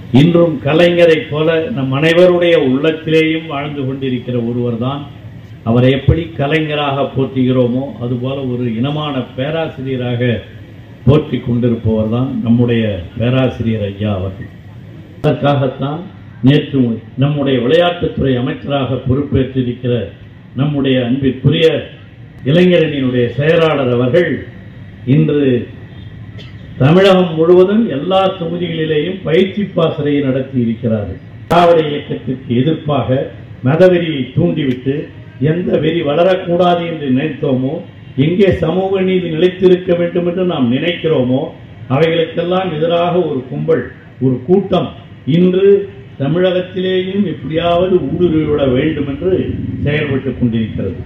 இன்றும் கலைஞரைப் போல நம் அனைவருடைய உள்ளத்திலேயும் வாழ்ந்து கொண்டிருக்கிற ஒருவர்தான் அவரை எப்படி கலைஞராக போற்றுகிறோமோ அதுபோல ஒரு இனமான பேராசிரியராக போற்றி கொண்டிருப்பவர் தான் நம்முடைய பேராசிரியர் ஐயா அவர்கள் அதற்காகத்தான் நேற்று நம்முடைய விளையாட்டுத்துறை அமைச்சராக பொறுப்பேற்றிருக்கிற நம்முடைய அன்பிற்குரிய இளைஞரணியினுடைய செயலாளர் அவர்கள் இன்று தமிழகம் முழுவதும் எல்லா தொகுதிகளிலேயும் பயிற்சி பாசறையை நடத்தி இருக்கிறார்கள் திராவிட இயக்கத்திற்கு எதிர்ப்பாக மதவெறியை தூண்டிவிட்டு எந்த வெறி வளரக்கூடாது என்று நினைத்தோமோ எங்கே சமூக நீதி நிலைத்திருக்க வேண்டும் என்று நாம் நினைக்கிறோமோ அவைகளுக்கெல்லாம் எதிராக ஒரு கும்பல் ஒரு கூட்டம் இன்று தமிழகத்திலேயும் எப்படியாவது ஊடுருவிவிட வேண்டும் என்று செயல்பட்டுக் கொண்டிருக்கிறது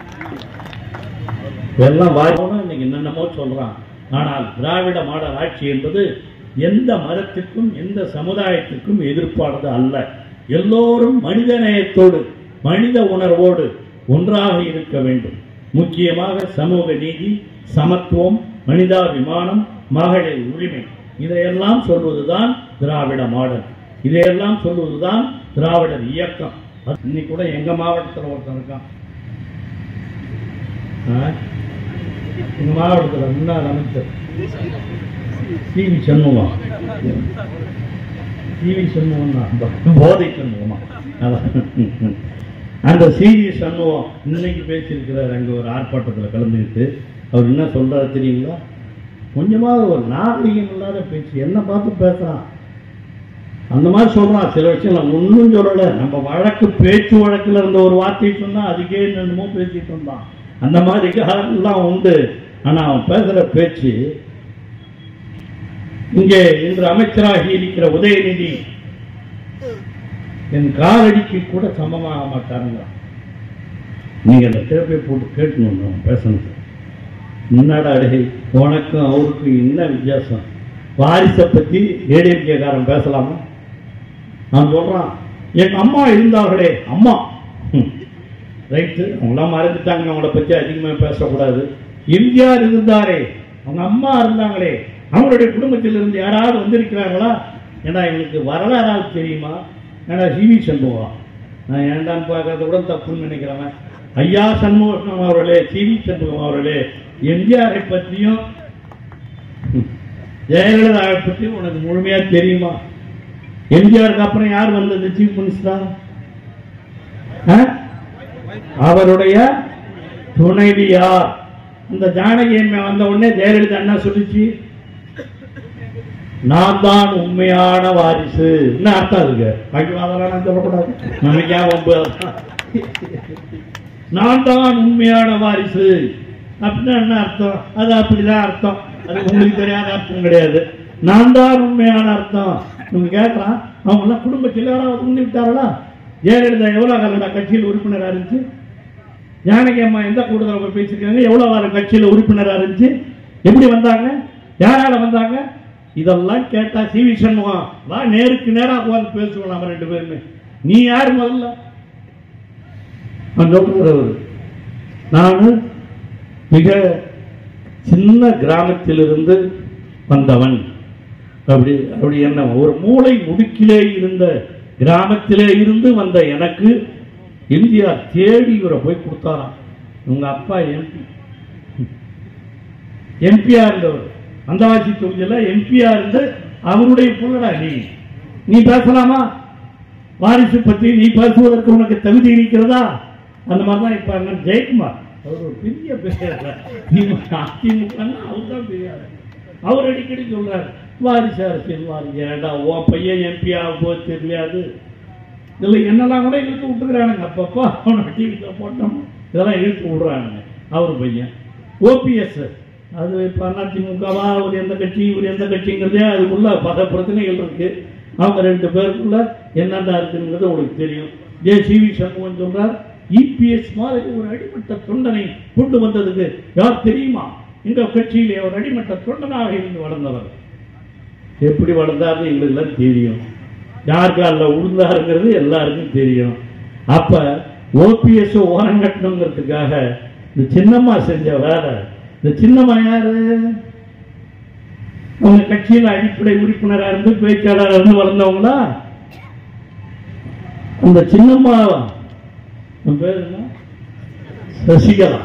எல்லாம் வாய்ப்போனா இன்னைக்கு என்னென்னமோ சொல்றான் ஆனால் திராவிட மாடல் ஆட்சி என்பது எந்த மதத்திற்கும் எந்த சமுதாயத்திற்கும் எதிர்ப்பானது அல்ல எல்லோரும் மனித நேயத்தோடு மனித உணர்வோடு ஒன்றாக இருக்க வேண்டும் முக்கியமாக சமூக நீதி சமத்துவம் மனிதாபிமானம் மகளிர் உரிமை இதையெல்லாம் சொல்வதுதான் திராவிட மாடல் இதையெல்லாம் சொல்வதுதான் திராவிடர் இயக்கம் இன்னைக்கு கூட எங்க மாவட்டத்தில் ஒருத்தன் இருக்கான் ஆ? எங்க மாவட்டத்தில் முன்னாள் அமைச்சர் C V Shanmugam C V Shanmugam தான் போதை சண்முகமா அதான். அந்த சி வி சண்முகம் இன்னைக்கு பேசியிருக்கிறார் அங்கே ஒரு ஆர்ப்பாட்டத்தில் கலந்துக்கிட்டு அவர் என்ன சொல்றாரு தெரியுங்களா கொஞ்சமாவது ஒரு நாகரிகம் இல்லாத பேச்சு என்ன பார்த்து பேசுறான் அந்த மாதிரி சொல்றான் சில விஷயம் நான் ஒன்றும் சொல்லலை நம்ம வழக்கு பேச்சு வழக்கில் இருந்த ஒரு வார்த்தையை சொன்னா அதுக்கே என்னமோ பேசிட்டு இருந்தான் அந்த மாதிரி காலங்கள்லாம் உண்டு ஆனா அவன் பேசுற பேச்சு இங்கே இன்று அமைச்சராகி இருக்கிற உதயநிதி என் காலடிக்கு கூட சமமாக மாட்டாருங்க நீங்க அந்த டேப்பை போட்டு கேட்கணும் அவன் பேசணும் என்னடா டேய் உனக்கும் அவருக்கும் என்ன வித்தியாசம் வாரிசை பத்தி ஏடிஎம்கேக்காரன் பேசலாமா நான் சொல்றான் எங்க அம்மா இருந்தார்களே அம்மா ரைட்டு அவங்களாம் மறந்துட்டாங்க அவங்கள பத்தி அதிகமா பேசக்கூடாது எம்ஜிஆர் இருந்தாரே அவங்க அம்மா இருந்தாங்களே அவங்களுடைய குடும்பத்தில் இருந்து யாராவது வந்திருக்கிறாங்களா ஏன்னா எங்களுக்கு வரலாறால் தெரியுமா ஏன்னா சிவி சண்முகம் நான் ஏண்டான்னு பார்க்கறத கூட தப்புன்னு நினைக்கிறவன் ஐயா சண்முகம் அவர்களே சிவி சண்முகம் அவர்களே எம்ஜிஆரை பற்றியும் ஜெயலலிதாவை பற்றியும் உனக்கு முழுமையா தெரியுமா எம்ஜிஆருக்கு அப்புறம் யார் வந்தது சீஃப் மினிஸ்டரா அவருடைய துணைவியார் இந்த ஜானகி அம்மை வந்த உடனே ஜெயலலிதா என்ன சொல்லிச்சு நான் தான் உண்மையான வாரிசு என்ன அர்த்தம் அதுக்கு பாக்கி அதெல்லாம் நான் சொல்லக்கூடாது நமக்கு ஏன் வம்பு அதெல்லாம்? நான் தான் உண்மையான வாரிசு அப்படின்னா என்ன அர்த்தம் அது அப்படிதான் அர்த்தம் அது உங்களுக்கு தெரியாத அர்த்தம் கிடையாது நான் தான் உண்மையான அர்த்தம் நீங்க கேட்கலாம் அவங்க எல்லாம் குடும்பத்தில் யாராவது முன்னி விட்டார்களா ஜெயலலிதா எவ்வளவு காலம் கட்சியில் உறுப்பினராக இருந்துச்சு ஜானகி அம்மா எந்த கூடுதல் போய் பேசியிருக்காங்க எவ்வளவு வாரம் கட்சியில் உறுப்பினராக இருந்துச்சு எப்படி வந்தாங்க யாரால வந்தாங்க இதெல்லாம் கேட்டா சி வி சண்முகம் வா நேருக்கு நேரா உட்கார்ந்து பேசுவோம் நம்ம ரெண்டு பேருமே நீ யார் முதல்ல அவன் சொல்றாரு அவரு. நான் மிக சின்ன கிராமத்திலிருந்து வந்தவன் அப்படி அப்படி என்ன ஒரு மூளை முடுக்கிலே இருந்த கிராமத்திலே இருந்து வந்த எனக்கு எம்ஜிஆர் தேடி இவரை போய் கொடுத்தாராம் உங்க அப்பா எம்பி எம்பியா இருந்தவர் அந்தவாசி தொகுதியில் எம்பியா இருந்து அவருடைய புள்ளடா நீ நீ பேசலாமா வாரிசு பத்தி நீ பேசுவதற்கு உனக்கு தகுதி இருக்கிறதா அந்த மாதிரி தான் இப்ப அண்ணன் ஜெயக்குமார் அவர் ஒரு பெரிய பெரியார் திமுக அதிமுக அவர் தான் பெரியார் அவர் அடிக்கடி சொல்றாரு வாரிசு அரசியல் வாரிசு ஏடா உன் பையன் எம்பி ஆக போது தெரியாது இதில் என்னெல்லாம் கூட இழுத்து விட்டுக்கிறானுங்க அப்பப்போ அவனை டிவியில் போட்டோம் இதெல்லாம் இழுத்து விடுறானுங்க அவர் பையன் ஓபிஎஸ் அது இப்போ அதிமுகவா அவர் எந்த கட்சி இவர் எந்த கட்சிங்கிறதே அதுக்குள்ள பல பிரச்சனைகள் இருக்கு அவங்க ரெண்டு பேருக்குள்ள என்னென்ன இருக்குங்கிறது உங்களுக்கு தெரியும் ஜே சி வி சண்முகன் சொல்றார் இபிஎஸ் மாதிரி ஒரு அடிமட்ட தொண்டனை கொண்டு வந்ததுக்கு யார் தெரியுமா எங்க கட்சியிலே ஒரு அடிமட்ட தொண்டனாக இருந்து வளர்ந்தவர் எப்படி வளர்ந்தாருன்னு எங்களுக்கு எல்லாம் தெரியும் யார் காலில் உளுந்தாருங்கிறது எல்லாருக்கும் தெரியும் அப்ப ஓபிஎஸ் ஓரம் கட்டணுங்கிறதுக்காக இந்த சின்னம்மா செஞ்ச வேலை இந்த சின்னம்மா யாரு அவங்க கட்சியில் அடிப்படை உறுப்பினராக இருந்து பேச்சாளராக இருந்து வளர்ந்தவங்களா அந்த சின்னம்மா அவன் பேர் என்ன சசிகலா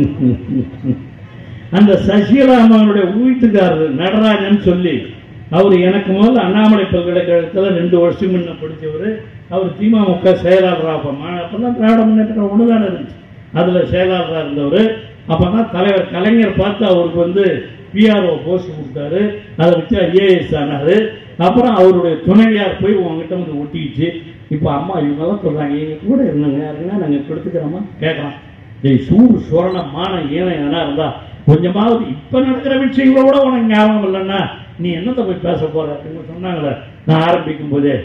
அந்த சசிகலா அம்மாவுடைய வீட்டுக்காரர் நடராஜன் சொல்லி அவர் எனக்கு முதல்ல அண்ணாமலை பல்கலைக்கழகத்தில் ரெண்டு வருஷம் முன்ன படித்தவர் அவர் திமுக செயலாளராக அப்போ அப்போதான் திராவிட முன்னேற்ற ஒன்று தானே இருந்துச்சு அதில் செயலாளராக இருந்தவர் அப்போ தான் தலைவர் கலைஞர் பார்த்து அவருக்கு வந்து பிஆர்ஓ போஸ்ட் கொடுத்தாரு அதை வச்சு ஐஏஎஸ் ஆனார் அப்புறம் அவருடைய துணைவியார் போய் உங்ககிட்ட வந்து ஒட்டிக்கிச்சு இப்போ அம்மா இவங்கெல்லாம் சொல்கிறாங்க எங்கள் கூட இருந்தாங்க யாருன்னா நாங்கள் கொடுத்துக்கிறோமா கேட்கலாம் டேய் சூடு சுரண மானம் ஈனம் எதனா இருந்தா கொஞ்சமாவது இப்ப நடக்கிற விஷயங்களோட உனக்கு ஞாபகம் இல்லைன்னா நீ என்னத்தை போய் பேச போற அப்படின்னு சொன்னாங்களே நான் ஆரம்பிக்கும் போதே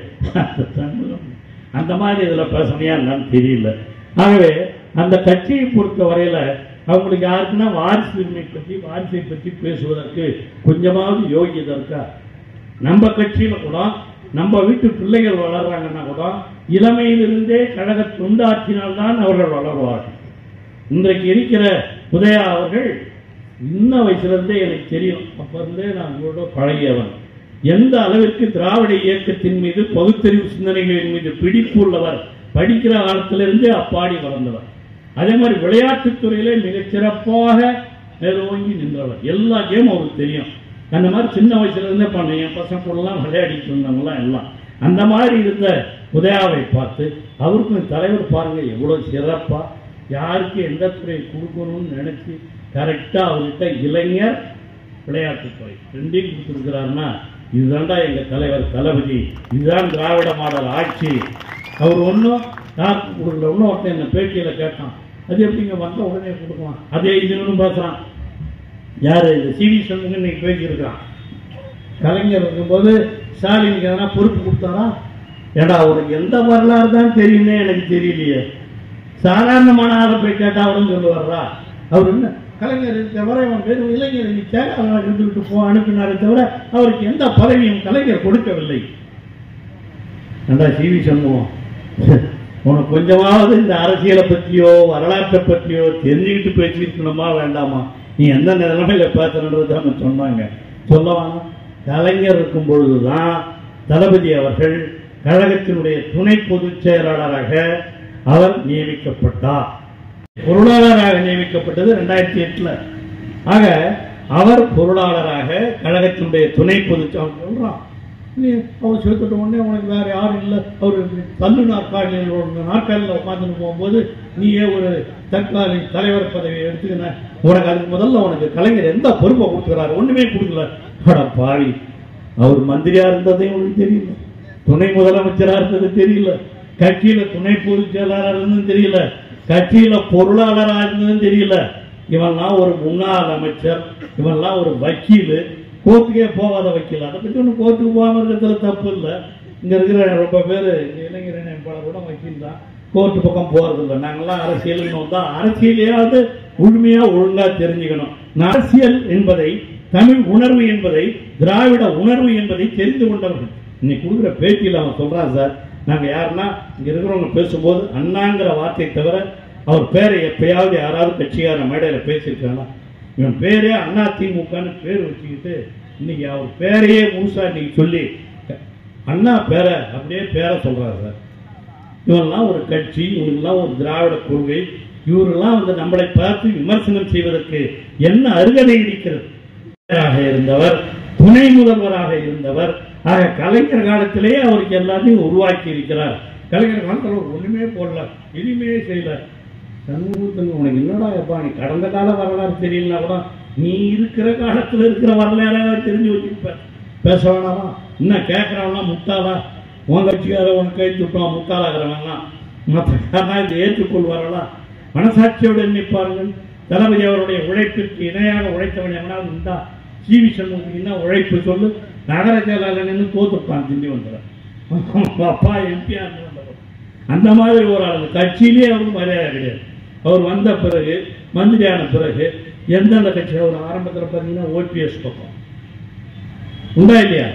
அந்த மாதிரி இதுல பேசணையா என்னன்னு தெரியல ஆகவே அந்த கட்சியை பொறுத்த வரையில அவங்களுக்கு யாருக்குன்னா வாரிசு உரிமை பற்றி வாரிசை பற்றி பேசுவதற்கு கொஞ்சமாவது யோகியதை இருக்கா நம்ம கட்சியில கூட நம்ம வீட்டு பிள்ளைகள் வளர்றாங்கன்னா கூட இளமையிலிருந்தே கழக தொண்டாற்றினால்தான் அவர்கள் வளருவார்கள் இன்றைக்கு இருக்கிற உதயா அவர்கள் இன்ன வயசுல இருந்தே எனக்கு தெரியும் அப்ப இருந்தே நான் உங்களோட பழகியவன் எந்த அளவிற்கு திராவிட இயக்கத்தின் மீது பகுத்தறிவு சிந்தனைகளின் மீது பிடிப்பு உள்ளவர் படிக்கிற காலத்திலிருந்தே அப்பாடி வளர்ந்தவர் அதே மாதிரி விளையாட்டுத் துறையிலே மிகச் சிறப்பாக மேலோங்கி நின்றவர் எல்லா கேமும் அவருக்கு தெரியும் அந்த மாதிரி சின்ன வயசுல இருந்தே பண்ண என் பசங்க கூடலாம் விளையாடிட்டு இருந்தவங்களாம் எல்லாம் அந்த மாதிரி இருந்த உதயாவை பார்த்து அவருக்கும் தலைவர் பாருங்க எவ்வளவு சிறப்பா யாருக்கு எந்த துறையை கொடுக்கணும்னு நினைச்சு கரெக்டா அவர்கிட்ட இளைஞர் விளையாட்டுத்துறை ரெண்டையும் கொடுத்துருக்கிறாருன்னா இதுதான்டா எங்க தலைவர் தளபதி இதுதான் திராவிட மாடல் ஆட்சி அவர் ஒன்றும் யாருக்கு கொடுக்கல ஒன்றும் ஒருத்தன் என்ன பேட்டியில கேட்டான் அது எப்படிங்க வந்த உடனே கொடுக்கலாம் அதே இதுன்னு பேசுறான் யாரு இந்த சிவி சண்முகம் இன்னைக்கு பேசியிருக்கிறான் கலைஞர் இருக்கும்போது ஸ்டாலினுக்கு எதனா பொறுப்பு கொடுத்தாரா ஏடா அவருக்கு எந்த வரலாறு தான் தெரியுமே எனக்கு தெரியலையே சாதாரணமான ஆளை போய் கேட்டா அவரும் சொல்லுவாரா அவர் என்ன கலைஞர் தவிர அவன் வெறும் இளைஞர் நீ செயலாளராக இருந்துவிட்டு போ அனுப்பினாரே தவிர அவருக்கு எந்த பதவியும் கலைஞர் கொடுக்கவில்லை ஏண்டா சிவி சண்முகம் உனக்கு கொஞ்சமாவது இந்த அரசியலை பற்றியோ வரலாற்றை பற்றியோ தெரிஞ்சுக்கிட்டு பேசியிருக்கணுமா வேண்டாமா நீ எந்த நிலைமையில பேசணுன்றது அவங்க சொன்னாங்க சொல்லவானா கலைஞர் இருக்கும் பொழுதுதான் தளபதி அவர்கள் கழகத்தினுடைய துணை பொதுச் செயலாளராக அவர் நியமிக்கப்பட்டார் பொருளாளராக நியமிக்கப்பட்டது ரெண்டாயிரத்தி எட்டுல ஆக அவர் பொருளாளராக கழகத்தினுடைய துணை பொதுச் அவன் சொல்றான் நீ அவர் சேர்த்துட்ட உடனே உனக்கு வேற யாரும் இல்லை அவர் கல்லு நாற்காலியில் ஒரு நாற்காலியில் உட்காந்துட்டு போகும்போது நீயே ஒரு தற்காலி தலைவர் பதவியை எடுத்துக்கின உனக்கு அதுக்கு முதல்ல உனக்கு கலைஞர் எந்த பொறுப்பை கொடுக்குறாரு ஒண்ணுமே கொடுக்கல அட பாவி அவர் மந்திரியா இருந்ததையும் உனக்கு தெரியல துணை முதலமைச்சரா இருந்தது தெரியல கட்சியில துணை பொதுச் செயலாளர் இருந்ததும் தெரியல கட்சியில பொருளாளரா இருந்ததும் தெரியல இவன்லாம் ஒரு முன்னாள் அமைச்சர் இவன்லாம் ஒரு வக்கீல் கோர்ட்டுக்கே போகாத வக்கீல் அதை பத்தி ஒன்றும் கோர்ட்டுக்கு போகாம இருக்கிறதுல தப்பு இல்லை இங்க இருக்கிற ரொம்ப பேர் இளைஞர் பல கூட வக்கீல் தான் கோர்ட்டு பக்கம் போறது இல்லை நாங்கெல்லாம் அரசியலுக்கு வந்தா அரசியலையாவது முழுமையா ஒழுங்கா தெரிஞ்சுக்கணும் அரசியல் என்பதை தமிழ் உணர்வு என்பதை திராவிட உணர்வு என்பதை தெரிந்து கொண்டவர்கள் இன்னைக்கு கொடுக்குற பேட்டியில் அவன் சொல்றான் சார் நாங்க யாருன்னா இங்க இருக்கிறவங்க பேசும்போது அண்ணாங்கிற வார்த்தை தவிர அவர் பேரை எப்பயாவது யாராவது கட்சிக்கார மேடையில பேசியிருக்காங்களா இவன் பேரே அண்ணா திமுகன்னு பேர் வச்சுக்கிட்டு இன்னைக்கு அவர் பேரையே முழுசா இன்னைக்கு சொல்லி அண்ணா பேரை அப்படியே பேரை சொல்றாரு சார் இவன்லாம் ஒரு கட்சி இவங்கெல்லாம் ஒரு திராவிட கொள்கை இவரெல்லாம் வந்து நம்மளை பார்த்து விமர்சனம் செய்வதற்கு என்ன அருகதை இருக்கிறது ஆக இருந்தவர் துணை முதல்வராக இருந்தவர் ஆக கலைஞர் காலத்திலேயே அவருக்கு எல்லாத்தையும் உருவாக்கி இருக்கிறார் கலைஞர் காலத்தில் அவர் ஒண்ணுமே போடல எதுவுமே செய்யல சண்முகத்தில் உனக்கு என்னடா எப்பா நீ கடந்த கால வரலாறு தெரியலனா கூட நீ இருக்கிற காலத்துல இருக்கிற வரலாறு தெரிஞ்சு வச்சுருப்ப பேச வேணாமா இன்னும் கேட்கறவனா முட்டாளா உன் கட்சிக்கார உன் கை துட்டான் முட்டாளாகிறவன்லாம் மற்ற காரணம் இதை ஏற்றுக்கொள்வார்களா மனசாட்சியோடு எண்ணிப்பார்கள் தளபதி அவருடைய உழைப்பிற்கு இணையாக உழைத்தவன் எவனாவது உண்டா சிவி சண்முகத்துக்கு என்ன உழைப்பு சொல்லு நகர செயலாளர் நின்று தோத்துப்பான் திண்டிவனத்தில் அப்பா எம்பிஆர் அந்த மாதிரி ஒரு ஆள் கட்சியிலே அவருக்கு மரியாதை கிடையாது அவர் வந்த பிறகு மந்திரியான பிறகு எந்தெந்த கட்சி அவர் ஆரம்பத்தில் பார்த்தீங்கன்னா ஓபிஎஸ் பக்கம் உண்டா இல்லையா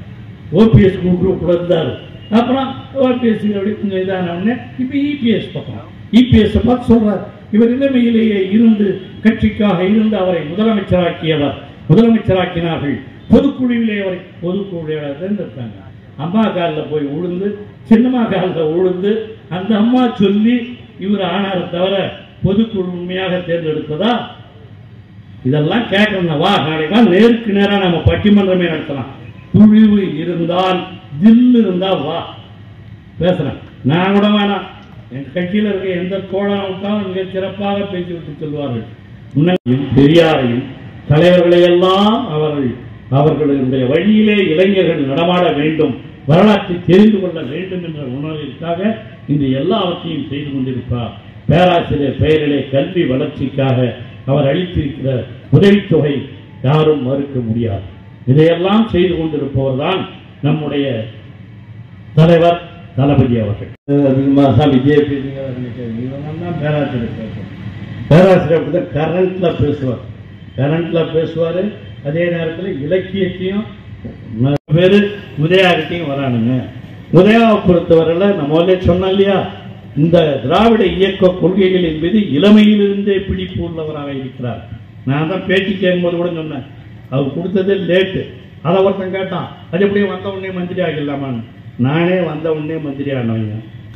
ஓபிஎஸ் குரூப் கூட இருந்தார் அப்புறம் ஓபிஎஸ் அப்படி கொஞ்சம் இதான உடனே இப்போ இபிஎஸ் பக்கம் இபிஎஸ் பார்த்து சொல்றார் இவர் இளமையிலேயே இருந்து கட்சிக்காக இருந்து அவரை முதலமைச்சராக்கியவர் முதலமைச்சராக்கினார்கள் பொதுக்குழுவிலே அவரை பொதுக்குழுவில தேர்ந்தெடுத்தாங்க அம்மா காலில் போய் உழுந்து சின்னம்மா காலில் உழுந்து அந்த அம்மா சொல்லி இவர் ஆனார தவிர பொதுக்குழு உண்மையாக தேர்ந்தெடுத்ததா இதெல்லாம் கேட்கணும் வா நாளைக்கு வா நேருக்கு நேரா நம்ம பட்டிமன்றமே நடத்தலாம் துழிவு இருந்தால் தில் இருந்தா வா பேசுறேன் நான் கூட வேணாம் என் கட்சியில் இருக்க எந்த தோழன் விட்டாலும் மிக சிறப்பாக பேசிவிட்டு சொல்வார்கள் முன்னையும் பெரியாரையும் தலைவர்களை எல்லாம் அவர்கள் அவர்களுடைய வழியிலே இளைஞர்கள் நடமாட வேண்டும் வரலாற்றை தெரிந்து கொள்ள வேண்டும் என்ற உணர்விற்காக இந்த எல்லாவற்றையும் செய்து கொண்டிருப்பார் பேராசிரியர் பெயரிலே கல்வி வளர்ச்சிக்காக அவர் அளித்திருக்கிற உதவித்தொகை யாரும் மறுக்க முடியாது இதையெல்லாம் செய்து கொண்டிருப்பவர் தான் நம்முடைய தலைவர் தளபதி அவர்கள் அதிகமாக விஜய் பேசுங்க இவங்கெல்லாம் பேராசிரியர் பேசுவார் பேராசிரியர் அப்படி தான் கரண்ட்ல பேசுவார் கரண்ட்ல பேசுவார் அதே நேரத்தில் இலக்கியத்தையும் நிறைய பேர் உதயாகிட்டையும் வரானுங்க உதயாவை பொறுத்தவரையில் நம்ம முதல்ல சொன்னோம் இல்லையா இந்த திராவிட இயக்க கொள்கைகளின் மீது இளமையிலிருந்தே பிடிப்பு உள்ளவராக இருக்கிறார் நான் தான் பேட்டி கேட்கும்போது கூட சொன்னேன் அவர் கொடுத்ததே லேட்டு அதை ஒருத்தன் கேட்டான் அது எப்படியே வந்த உடனே மந்திரி ஆகிடலாமான்னு நானே வந்த உடனே மந்திரி ஆனவங்க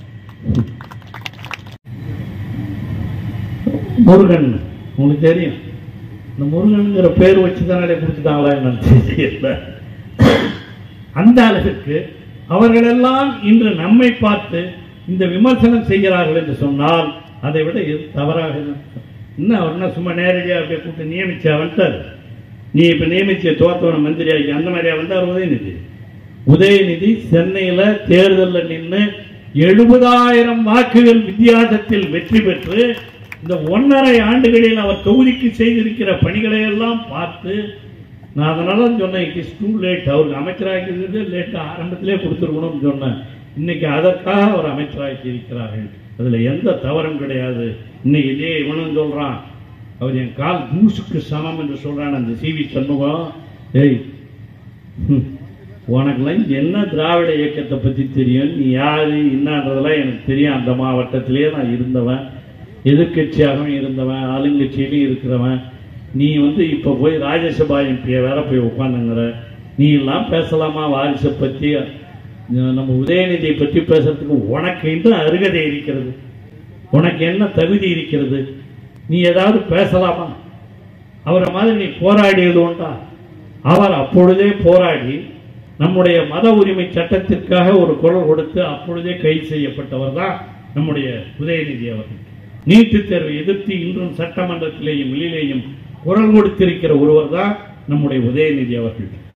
முருகன் உங்களுக்கு தெரியும் இந்த முருகனுங்கிற பேர் வச்சு தானே கொடுத்துட்டாங்களா என்னன்னு தெரியல அந்த அளவிற்கு அவர்களெல்லாம் இன்று நம்மை பார்த்து இந்த விமர்சனம் செய்கிறார்கள் என்று சொன்னால் அதை விட இது தவறாக இருக்கும். இன்னும் அவர் என்ன சும்மா நேரடியாக அப்படியே கூப்பிட்டு நியமிச்சா வந்துட்டார் நீ இப்ப நியமிச்ச தோத்தவன மந்திரி ஆகி அந்த மாதிரியா வந்தார் உதயநிதி உதயநிதி சென்னையில தேர்தலில் நின்று எழுபதாயிரம் வாக்குகள் வித்தியாசத்தில் வெற்றி பெற்று இந்த ஒன்றரை ஆண்டுகளில் அவர் தொகுதிக்கு செய்திருக்கிற பணிகளை எல்லாம் பார்த்து நான் அதனால தான் சொன்னேன் இட் இஸ் டூ லேட் அவருக்கு அமைச்சராக்கிறது லேட் ஆரம்பத்திலே கொடுத்துருக்கணும்னு சொன்னேன் இன்னைக்கு அதற்காக அவர் அமைச்சராக்கி இருக்கிறார்கள் அதுல எந்த தவறும் கிடையாது இன்னைக்கு இதே இவனும் சொல்றான் அவர் என் கால் தூசுக்கு சமம் என்று சொல்றான் அந்த சிவி சண்முகம் ஏய் ஹம், உனக்கெல்லாம் என்ன திராவிட இயக்கத்தை பத்தி தெரியும் நீ யாரு என்னன்றதெல்லாம் எனக்கு தெரியும் அந்த மாவட்டத்திலேயே நான் இருந்தவன் எதிர்க்கட்சியாகவும் இருந்தவன் ஆளுங்கட்சியிலையும் இருக்கிறவன் நீ வந்து இப்போ போய் ராஜ்யசபா எம்பியை வேற போய் உட்காந்துங்கிற நீ எல்லாம் பேசலாமா வாரிசை பற்றி நம்ம உதயநிதியை பற்றி பேசுறதுக்கு உனக்கு இன்னும் அருகதை இருக்கிறது உனக்கு என்ன தகுதி இருக்கிறது நீ ஏதாவது பேசலாமா அவரை மாதிரி நீ போராடியது உண்டா அவர் அப்பொழுதே போராடி நம்முடைய மத உரிமை சட்டத்திற்காக ஒரு குரல் கொடுத்து அப்பொழுதே கைது செய்யப்பட்டவர் தான் நம்முடைய உதயநிதி அவர்கள் நீட்டுத் தேர்வை எதிர்த்து இன்றும் சட்டமன்றத்திலேயும் வெளியிலேயும் குரல் கொடுத்திருக்கிற ஒருவர் தான் நம்முடைய உதயநிதி அவர்கள்